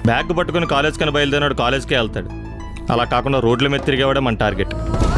Bag పట్టుకుని college కని బయలుదేరినాడు కాలేజ్కే వెళ్తాడు అలా కాకుండా రోడ్ల మీద తిరిగేవాడే మన టార్గెట్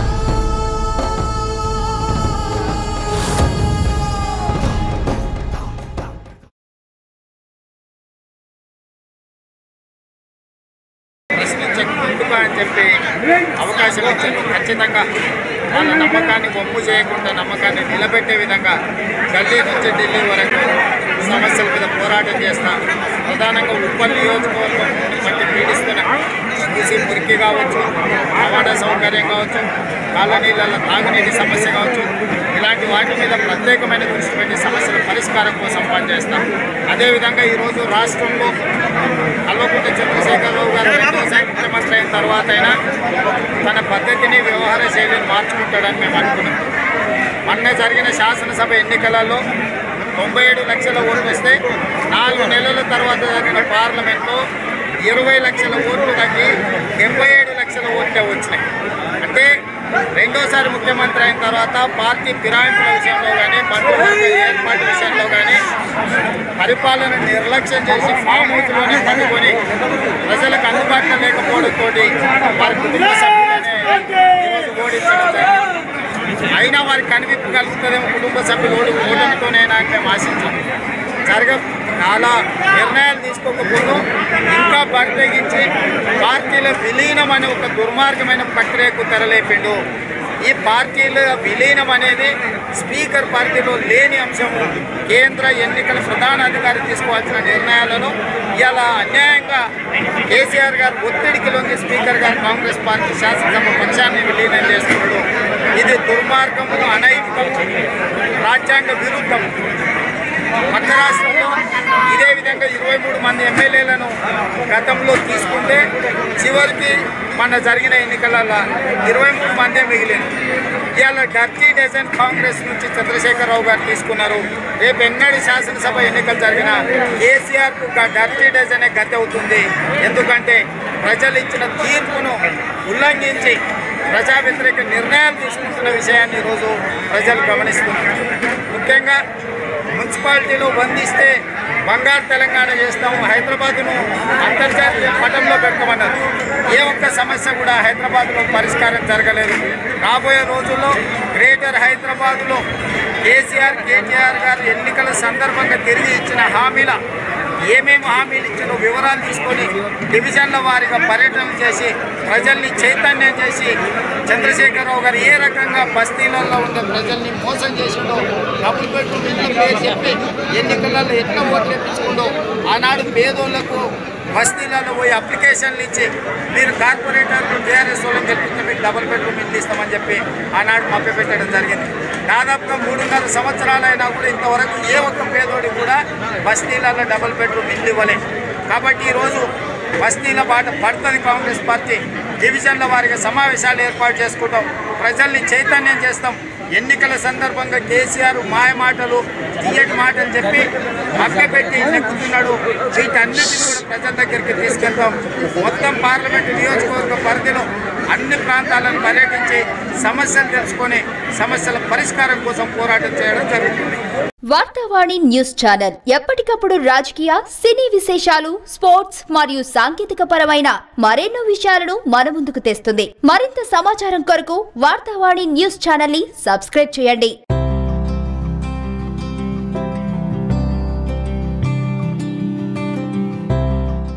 ప్రశ్నించే ముందుకు అని చెప్పి అవకాశం ఇచ్చారు ఖచ్చితంగా వాళ్ళ నమ్మకాన్ని ఒమ్ము చేయకుండా నమ్మకాన్ని నిలబెట్టే విధంగా గల్లీ నుంచి ఢిల్లీ వరకు సమస్యల మీద పోరాటం చేస్తాం ప్రధానంగా ఉప్పల్ నియోజకవర్గం బట్టి పీడిస్తున్న మూసి మురికి కావచ్చు రవాణా సౌకర్యం కావచ్చు కాలనీలలో తాగునీటి సమస్య కావచ్చు ఇలాంటి వాటి మీద ప్రత్యేకమైన దృష్టి పెట్టి సమస్యల పరిష్కారం కోసం పనిచేస్తాం అదేవిధంగా ఈరోజు రాష్ట్రంలో కల్వకుంట్ల చంద్రశేఖరరావు గారు రెండోసారి ముఖ్యమంత్రి అయిన తర్వాత అయినా తన పద్ధతిని వ్యవహార శైలిని మార్చుకుంటాడని మేము అనుకున్నాం మొన్న జరిగిన శాసనసభ ఎన్నికలలో తొంభై ఏడు లక్షల ఓట్లు వస్తే నాలుగు నెలల తర్వాత జరిగిన పార్లమెంట్లో ఇరవై లక్షల ఓట్లు తగ్గి డెబ్బై ఏడు లక్షల ఓట్లే వచ్చినాయి అంటే రెండోసారి ముఖ్యమంత్రి అయిన తర్వాత పార్టీ ఫిరాయింపుల విషయంలో కానీ మంత్రివర్గ ఏర్పాటు విషయంలో కానీ పరిపాలన నిర్లక్ష్యం చేసి ఫామ్ హౌస్లోనే పండుకొని ప్రజలకు అందుబాటులో లేకపోవడంతో వారి కుటుంబ సభ్యులనే ఈరోజు ఓడించడం జరిగింది. అయినా వారికి కనివిప్పు కలుగుతుందేమో కుటుంబ సభ్యులు ఓడి ఓటమితోనైనా అని మేము ఆశించాం జరగ చాలా నిర్ణయాలు తీసుకోకపోతే ఇంకా బరితెగించి పార్టీల విలీనం అనే ఒక దుర్మార్గమైన ప్రక్రియకు తెరలేపిండు ఈ పార్టీల విలీనం అనేది స్పీకర్ పార్టీలో లేని అంశము కేంద్ర ఎన్నికల ప్రధాన అధికారి తీసుకోవాల్సిన నిర్ణయాలను ఇలా అన్యాయంగా కేసీఆర్ గారు ఒత్తిడికి లొంగి స్పీకర్ గారు కాంగ్రెస్ పార్టీ శాసనసభ పక్షాన్ని విలీనం చేస్తున్నాడు ఇది దుర్మార్గము అనైతికము రాజ్యాంగ విరుద్ధం పక్క రాష్ట్రంలో ఇదే విధంగా ఇరవై మూడు మంది ఎమ్మెల్యేలను గతంలో తీసుకుంటే చివరికి మన జరిగిన ఎన్నికలలో ఇరవై మూడు మందే మిగిలింది ఇవాళ డర్టీ డజన్ కాంగ్రెస్ నుంచి చంద్రశేఖరరావు గారు తీసుకున్నారు రేపు ఎన్నడూ శాసనసభ ఎన్నికలు జరిగిన కేసీఆర్కు డర్టీ డజనే గతి అవుతుంది ఎందుకంటే ప్రజలు ఇచ్చిన తీర్పును ఉల్లంఘించి ప్రజా వ్యతిరేక నిర్ణయాలు తీసుకుంటున్న విషయాన్ని ఈరోజు ప్రజలు గమనిస్తున్నారు ముఖ్యంగా మున్సిపాలిటీలో బంధిస్తే బంగారు తెలంగాణ చేస్తాము హైదరాబాద్ను అంతర్జాతీయ పటంలో పెట్టమన్నారు ఏ ఒక్క సమస్య కూడా హైదరాబాద్లో పరిష్కారం జరగలేదు రాబోయే రోజుల్లో గ్రేటర్ హైదరాబాద్లో కేసీఆర్ కేటీఆర్ గారు ఎన్నికల సందర్భంగా తిరిగి ఇచ్చిన హామీల ఏమేమి హామీలు ఇచ్చారో వివరాలు తీసుకొని డివిజన్ల వారీగా పర్యటన చేసి ప్రజల్ని చైతన్యం చేసి చంద్రశేఖరరావు గారు ఏ రకంగా బస్తీలలో ఉన్న ప్రజల్ని మోసం చేసిండో డబుల్ బెడ్రూమ్ ఇళ్ళ పేరు చెప్పి ఎన్నికలలో ఎట్లా ఓట్లు వేపించుకుండో ఆనాడు పేదోళ్లకు బస్తీలలో పోయి అప్లికేషన్లు ఇచ్చి మీరు కార్పొరేటర్లు టీఆర్ఎస్ వాళ్ళని గెలిపిస్తే మీకు డబుల్ బెడ్రూమ్ ఇల్లు ఇస్తామని చెప్పి ఆనాడు మభ్యపెట్టడం జరిగింది దాదాపుగా మూడున్నర సంవత్సరాలైనా కూడా ఇంతవరకు ఏ ఒక్క పేదోడి కూడా బస్తీలలో డబుల్ బెడ్రూమ్ ఇల్లు ఇవ్వలే కాబట్టి ఈరోజు బస్తీల బాట పడుతుంది కాంగ్రెస్ పార్టీ డివిజన్ల వారిగా సమావేశాలు ఏర్పాటు చేసుకుంటాం ప్రజల్ని చైతన్యం చేస్తాం ఎన్నికల సందర్భంగా కేసీఆర్ మాయ మాటలు తీయటి మాటలు చెప్పి మభ్యపెట్టి నెక్కుతున్నాడు వీటన్నిటిని కూడా ప్రజల దగ్గరికి తీసుకెళ్తాం మొత్తం పార్లమెంటు నియోజకవర్గ పరిధిలో అన్ని ప్రాంతాలను పర్యటించి సమస్యలు తెలుసుకొని సమస్యల పరిష్కారం కోసం పోరాటం చేయడం జరుగుతుంది వార్తావాణి న్యూస్ ఛానల్ ఎప్పటికప్పుడు రాజకీయ సినీ విశేషాలు స్పోర్ట్స్ మరియు సాంకేతిక పరమైన మరెన్నో విషయాలను మన ముందుకు తెస్తుంది మరింత సమాచారం కొరకు వార్తావాణి న్యూస్ ఛానల్ ని సబ్స్క్రైబ్ చేయండి